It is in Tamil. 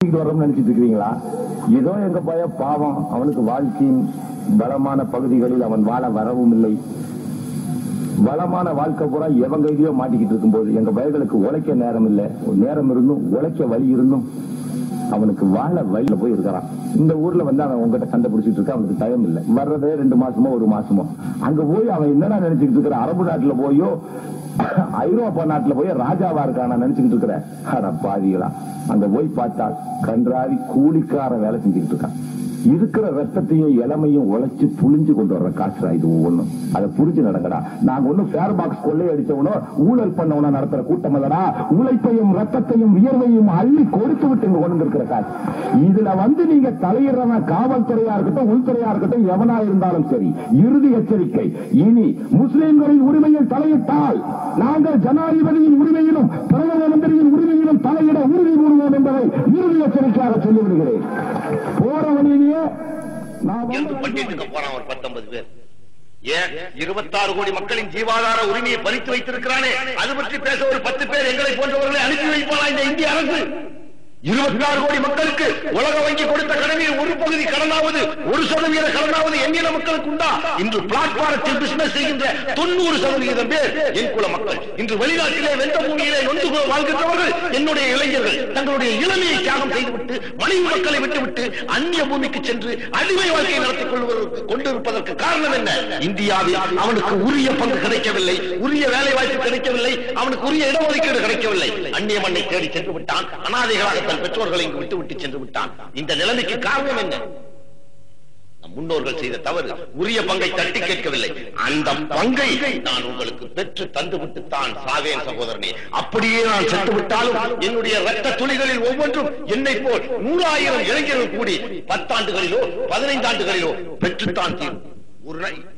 வரோம்னு நினைச்சிட்டு இருக்கிறீங்களா ஏதோ எங்க பையன் பாவம் அவனுக்கு வாழ்க்கையின் பலமான பகுதிகளில் அவன் வாழ வரவும் இல்லை வளமான வாழ்க்கை பூரா எவன் கையிலயோ மாட்டிக்கிட்டு இருக்கும்போது எங்க பயர்களுக்கு உழைக்க நேரம் இல்ல நேரம் இருந்தும் உழைக்க வழி இருந்தும் அவனுக்கு வாழ வழியில போய் இருக்கிறான் இந்த ஊர்ல வந்து அவன் உங்ககிட்ட சண்டை பிடிச்சிட்டு இருக்க அவனுக்கு டைம் இல்ல வர்றதே ரெண்டு மாசமோ ஒரு மாசமோ அங்க போய் அவன் என்னடா நினைச்சுக்கிட்டு இருக்கிற அரபு நாட்டுல போயோ ஐரோப்பா நாட்டுல போய் ராஜாவா இருக்கான நினைச்சுக்கிட்டு இருக்கிற அட பாவிகளா அங்க போய் பார்த்தா கன்றாவி கூலிக்கார வேலை செஞ்சுக்கிட்டு இருக்கான் இருக்கிற ரத்தத்தையும் இளமையும் உழைச்சு புளிஞ்சு கொண்டு வர்ற காசுடா இது ஒவ்வொன்றும் அதை புரிஞ்சு நடங்கடா நாங்க ஒண்ணும் ஃபேர் பாக்ஸ் கொள்ளை அடிச்சவனோ ஊழல் பண்ணவனோ நடத்துற கூட்டம் இல்லடா உழைப்பையும் ரத்தத்தையும் வியர்வையும் அள்ளி கொடுத்து விட்டு இங்க கொண்டு இருக்கிற காசு இதுல வந்து நீங்க தலையிடுறவன் காவல்துறையா இருக்கட்டும் உள்துறையா இருக்கட்டும் எவனா இருந்தாலும் சரி இறுதி எச்சரிக்கை இனி முஸ்லிம்களின் உரிமையில் தலையிட்டால் நாங்கள் ஜனாதிபதியின் உரிமையிலும் பிரதம மந்திரியின் உரிமையிலும் தலையிட உறுதி கூறுவோம் என்பதை இறுதி எச்சரிக்கையாக சொல்லிவிடுகிறேன் போற வழியிலேயே நான் எந்த வந்து பட்டியலுக்கு போறான் ஒரு பத்தொன்பது பேர் ஏன் இருபத்தாறு கோடி மக்களின் ஜீவாதார உரிமையை பறித்து வைத்திருக்கிறானே அது பற்றி பேச ஒரு பத்து பேர் எங்களை போன்றவர்களை அனுப்பி வைப்பாளா இந்த இந்திய அரசு இருபத்தாறு கோடி மக்களுக்கு உலக வங்கி கொடுத்த கடனில் ஒரு பகுதி கடனாவது ஒரு சதவீத கடனாவது எண்ணின மக்களுக்கு உண்டா இன்று பிளாட்பாரத்தில் பிசினஸ் செய்கின்ற தொண்ணூறு சதவீதம் பேர் என் குல மக்கள் இன்று வெளிநாட்டிலே வெந்த பூமியிலே நொந்து போய் வாழ்கின்றவர்கள் என்னுடைய இளைஞர்கள் தங்களுடைய இளமையை தியாகம் செய்துவிட்டு மனைவி மக்களை விட்டுவிட்டு அந்நிய பூமிக்கு சென்று அடிமை வாழ்க்கையை நடத்திக் கொள்வதற்கு கொண்டிருப்பதற்கு காரணம் என்ன இந்தியாவில் அவனுக்கு உரிய பங்கு கிடைக்கவில்லை உரிய வேலை வாய்ப்பு கிடைக்கவில்லை அவனுக்கு உரிய இடஒதுக்கீடு கிடைக்கவில்லை அந்நிய மண்ணை தேடி சென்று விட்டான் அனாதைகளாக தன் பெற்றோர்களை இங்கு விட்டு விட்டு சென்று விட்டான் இந்த நிலைமைக்கு காரணம் என்ன நம் முன்னோர்கள் செய்த தவறு உரிய பங்கை தட்டி கேட்கவில்லை அந்த பங்கை நான் உங்களுக்கு பெற்று தந்து விட்டுத்தான் சாவேன் சகோதரனே அப்படியே நான் செத்து விட்டாலும் என்னுடைய ரத்த துளிகளில் ஒவ்வொன்றும் என்னை போல் நூறாயிரம் இளைஞர்கள் கூடி பத்தாண்டுகளிலோ பதினைந்தாண்டுகளிலோ பெற்றுத்தான் தீரும் ஒரு நாள்